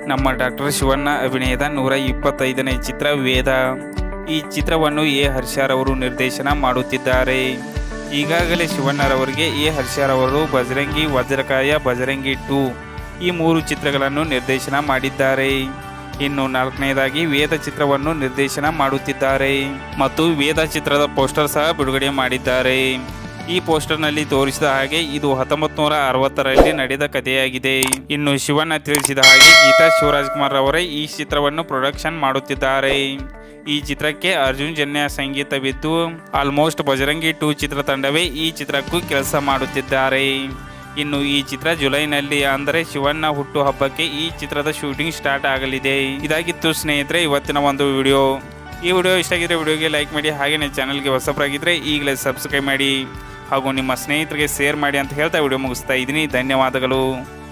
ನಮ್ಮ ಡಾಕ್ಟರ್ ಶಿವಣ್ಣ ಅಭಿನಯದ ನೂರ ಇಪ್ಪತ್ತೈದನೇ ಚಿತ್ರ ವೇದ ಈ ಚಿತ್ರವನ್ನು ಎ ಹರ್ಷರವರು ನಿರ್ದೇಶನ ಮಾಡುತ್ತಿದ್ದಾರೆ ಈಗಾಗಲೇ ಶಿವಣ್ಣರವರಿಗೆ ಎ ಹರ್ಷರವರು ಬಜರಂಗಿ ವಜ್ರಕಾಯ ಬಜರಂಗಿ ಟೂ ಈ ಮೂರು ಚಿತ್ರಗಳನ್ನು ನಿರ್ದೇಶನ ಮಾಡಿದ್ದಾರೆ ಇನ್ನು ನಾಲ್ಕನೇದಾಗಿ ವೇದ ಚಿತ್ರವನ್ನು ನಿರ್ದೇಶನ ಮಾಡುತ್ತಿದ್ದಾರೆ ಮತ್ತು ವೇದ ಚಿತ್ರದ ಪೋಸ್ಟರ್ ಸಹ ಬಿಡುಗಡೆ ಮಾಡಿದ್ದಾರೆ ಈ ಪೋಸ್ಟರ್ನಲ್ಲಿ ತೋರಿಸಿದ ಹಾಗೆ ಇದು ಹತ್ತೊಂಬತ್ತು ನೂರ ಅರವತ್ತರಲ್ಲಿ ನಡೆದ ಕಥೆಯಾಗಿದೆ ಇನ್ನು ಶಿವಣ್ಣ ತಿಳಿಸಿದ ಹಾಗೆ ಗೀತಾ ಶಿವರಾಜ್ಕುಮಾರ್ ಅವರೇ ಈ ಚಿತ್ರವನ್ನು ಪ್ರೊಡಕ್ಷನ್ ಮಾಡುತ್ತಿದ್ದಾರೆ ಈ ಚಿತ್ರಕ್ಕೆ ಅರ್ಜುನ್ ಜನ್ಯ ಸಂಗೀತವಿದ್ದು ಆಲ್ಮೋಸ್ಟ್ ಬಜರಂಗಿ ಟೂ ಚಿತ್ರತಂಡವೇ ಈ ಚಿತ್ರಕ್ಕೂ ಕೆಲಸ ಮಾಡುತ್ತಿದ್ದಾರೆ ಇನ್ನು ಈ ಚಿತ್ರ ಜುಲೈನಲ್ಲಿ ಅಂದರೆ ಶಿವಣ್ಣ ಹುಟ್ಟು ಹಬ್ಬಕ್ಕೆ ಈ ಚಿತ್ರದ ಶೂಟಿಂಗ್ ಸ್ಟಾರ್ಟ್ ಆಗಲಿದೆ ಇದಾಗಿತ್ತು ಸ್ನೇಹಿತರೆ ಇವತ್ತಿನ ಒಂದು ವಿಡಿಯೋ ಈ ವಿಡಿಯೋ ಇಷ್ಟ ಆಗಿದ್ರೆ ವಿಡಿಯೋಗೆ ಲೈಕ್ ಮಾಡಿ ಹಾಗೆಯೇ ಚಾನಲ್ಗೆ ಹೊಸಬರಾಗಿದ್ದರೆ ಈಗಲೇ ಸಬ್ಸ್ಕ್ರೈಬ್ ಮಾಡಿ ಹಾಗೂ ನಿಮ್ಮ ಸ್ನೇಹಿತರಿಗೆ ಶೇರ್ ಮಾಡಿ ಅಂತ ಹೇಳ್ತಾ ವಿಡಿಯೋ ಮುಗಿಸ್ತಾ ಇದ್ದೀನಿ ಧನ್ಯವಾದಗಳು